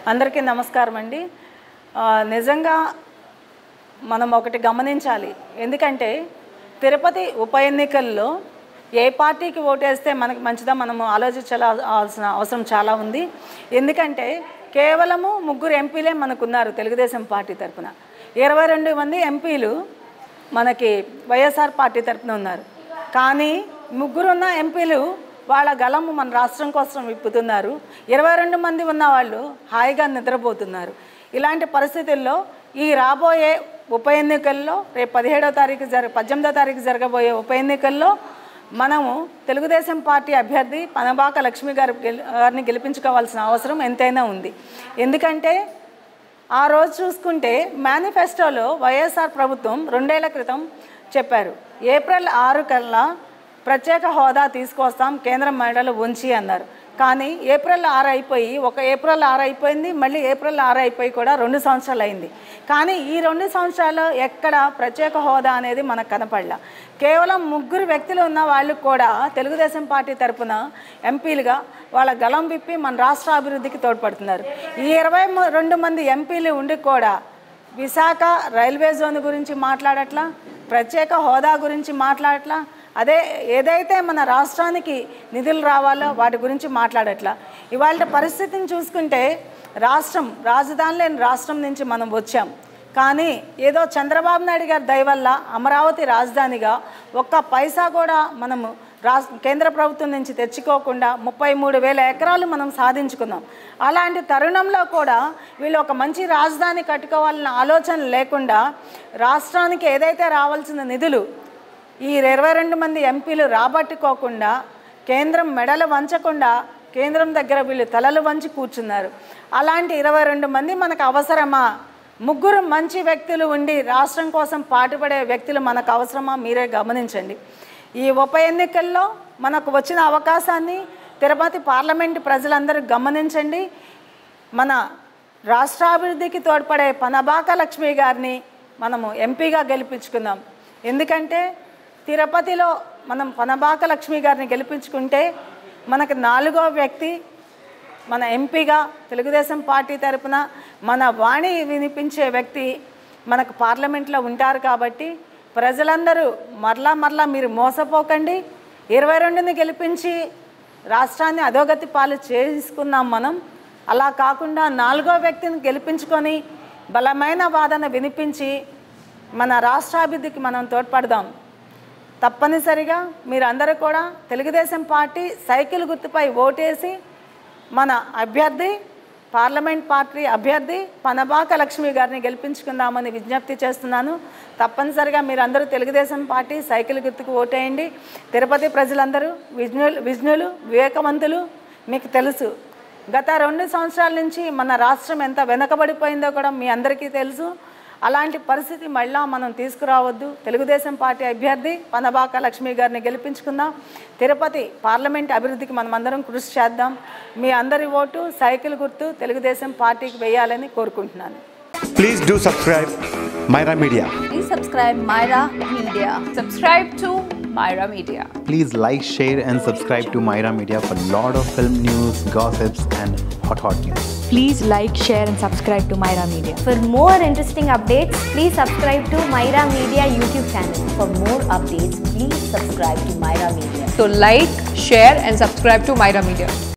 అందరికీ నమస్కారం అండి ఆ, నిజంగా మనం ఒకటి గమనించాలి ఎందుకంటే తిరుపతి ఉప ఎన్నికల్లో ఏ పార్టీకి ఓటేస్తే మనకి మంచిదో మనము ఆలోచించాల్సిన అవసరం చాలా ఉంది ఎందుకంటే కేవలము ముగ్గురు ఎంపీలే మనకున్నారు తెలుగుదేశం పార్టీ తరపున ఇరవై రెండు మంది ఎంపీలు మనకి వైఎస్ఆర్ పార్టీ తరపున ఉన్నారు కానీ ముగ్గురున్న ఎంపీలు వాళ్ళ గలము మన రాష్ట్రం కోసం విప్పుతున్నారు ఇరవై రెండు మంది ఉన్న వాళ్ళు హాయిగా నిద్రపోతున్నారు ఇలాంటి పరిస్థితుల్లో ఈ రాబోయే ఉప ఎన్నికల్లో రేపు పదిహేడో తారీఖు జర పద్దెనిమిదో తారీఖు జరగబోయే ఉప ఎన్నికల్లో మనము తెలుగుదేశం పార్టీ అభ్యర్థి పనబాక లక్ష్మి గారి గెలి గారిని గెలిపించుకోవాల్సిన అవసరం ఎంతైనా ఉంది ఎందుకంటే ఆ రోజు చూసుకుంటే మేనిఫెస్టోలో వైఎస్ఆర్ ప్రభుత్వం రెండేళ్ల క్రితం చెప్పారు ఏప్రిల్ ఆరు కల్లా ప్రత్యేక హోదా తీసుకొస్తాం కేంద్రం మెడలు ఉంచి అన్నారు కానీ ఏప్రిల్ ఆరు అయిపోయి ఒక ఏప్రిల్ ఆరు అయిపోయింది మళ్ళీ ఏప్రిల్ ఆరు అయిపోయి కూడా రెండు సంవత్సరాలు అయింది కానీ ఈ రెండు సంవత్సరాలు ఎక్కడ ప్రత్యేక హోదా అనేది మనకు కనపడలా కేవలం ముగ్గురు వ్యక్తులు ఉన్న వాళ్ళు కూడా తెలుగుదేశం పార్టీ తరపున ఎంపీలుగా వాళ్ళ గలం విప్పి మన రాష్ట్ర అభివృద్ధికి తోడ్పడుతున్నారు ఈ ఇరవై ము- రెండు మంది ఎంపీలు ఉండి కూడా విశాఖ రైల్వే జోన్ గురించి మాట్లాడట్లా ప్రత్యేక హోదా గురించి మాట్లాడట్లా అదే ఏదైతే మన రాష్ట్రానికి నిధులు రావాలో వాటి గురించి మాట్లాడట్లా ఇవాళ పరిస్థితిని చూసుకుంటే రాష్ట్రం రాజధాని లేని రాష్ట్రం నుంచి మనం వచ్చాం కానీ ఏదో చంద్రబాబు నాయుడు గారి దయ వల్ల అమరావతి రాజధానిగా ఒక్క పైసా కూడా మనము రాష్ట్ర కేంద్ర ప్రభుత్వం నుంచి తెచ్చుకోకుండా ముప్పై మూడు వేల ఎకరాలు మనం సాధించుకున్నాం అలాంటి తరుణంలో కూడా వీళ్ళు ఒక మంచి రాజధాని కట్టుకోవాలన్న ఆలోచన లేకుండా రాష్ట్రానికి ఏదైతే రావాల్సిన నిధులు ఈ ఇరవై రెండు మంది ఎంపీలు రాబట్టుకోకుండా కేంద్రం మెడలు వంచకుండా కేంద్రం దగ్గర వీళ్ళు తలలు వంచి కూర్చున్నారు అలాంటి ఇరవై రెండు మంది మనకు అవసరమా ముగ్గురు మంచి వ్యక్తులు ఉండి రాష్ట్రం కోసం పాటుపడే వ్యక్తులు మనకు అవసరమా మీరే గమనించండి ఈ ఉప ఎన్నికల్లో మనకు వచ్చిన అవకాశాన్ని తిరుపతి పార్లమెంటు ప్రజలందరూ గమనించండి మన రాష్ట్రాభివృద్ధికి తోడ్పడే పనబాక లక్ష్మి గారిని మనము ఎంపీగా గెలిపించుకుందాం ఎందుకంటే తిరుపతిలో మనం పనబాక లక్ష్మి గారిని గెలిపించుకుంటే మనకు నాలుగో వ్యక్తి మన ఎంపీగా తెలుగుదేశం పార్టీ తరపున మన వాణి వినిపించే వ్యక్తి మనకు పార్లమెంట్లో ఉంటారు కాబట్టి ప్రజలందరూ మరలా మరలా మీరు మోసపోకండి ఇరవై రెండుని గెలిపించి రాష్ట్రాన్ని అధోగతి పాలు చేసుకున్నాం మనం అలా కాకుండా నాలుగో వ్యక్తిని గెలిపించుకొని బలమైన వాదన వినిపించి మన రాష్ట్రాభివృద్ధికి మనం తోడ్పడదాం తప్పనిసరిగా మీరందరూ కూడా తెలుగుదేశం పార్టీ సైకిల్ గుర్తుపై ఓటేసి మన అభ్యర్థి పార్లమెంట్ పార్టీ అభ్యర్థి పనబాక లక్ష్మి గారిని గెలిపించుకుందామని విజ్ఞప్తి చేస్తున్నాను తప్పనిసరిగా మీరందరూ తెలుగుదేశం పార్టీ సైకిల్ గుర్తుకు ఓటేయండి తిరుపతి ప్రజలందరూ విజ్ఞులు విజ్ఞులు వివేకవంతులు మీకు తెలుసు గత రెండు సంవత్సరాల నుంచి మన రాష్ట్రం ఎంత వెనకబడిపోయిందో కూడా మీ అందరికీ తెలుసు అలాంటి పరిస్థితి మళ్ళా మనం తీసుకురావద్దు తెలుగుదేశం పార్టీ అభ్యర్థి పనబాక లక్ష్మి గారిని గెలిపించుకుందాం తిరుపతి పార్లమెంట్ అభివృద్ధికి మనం అందరం కృషి చేద్దాం మీ అందరి ఓటు సైకిల్ గుర్తు తెలుగుదేశం పార్టీకి వేయాలని కోరుకుంటున్నాను Please do subscribe Myra Media. Please subscribe Myra Media. Subscribe to Myra Media. Please like, share, and subscribe to Myra Media for lot of film news, gossips, and hot hot news. Please like, share, and subscribe to Myra Media. For more interesting updates, please subscribe to Myra Media YouTube channel. For more updates, please subscribe to Myra Media. So like, share and subscribe to Myra Media.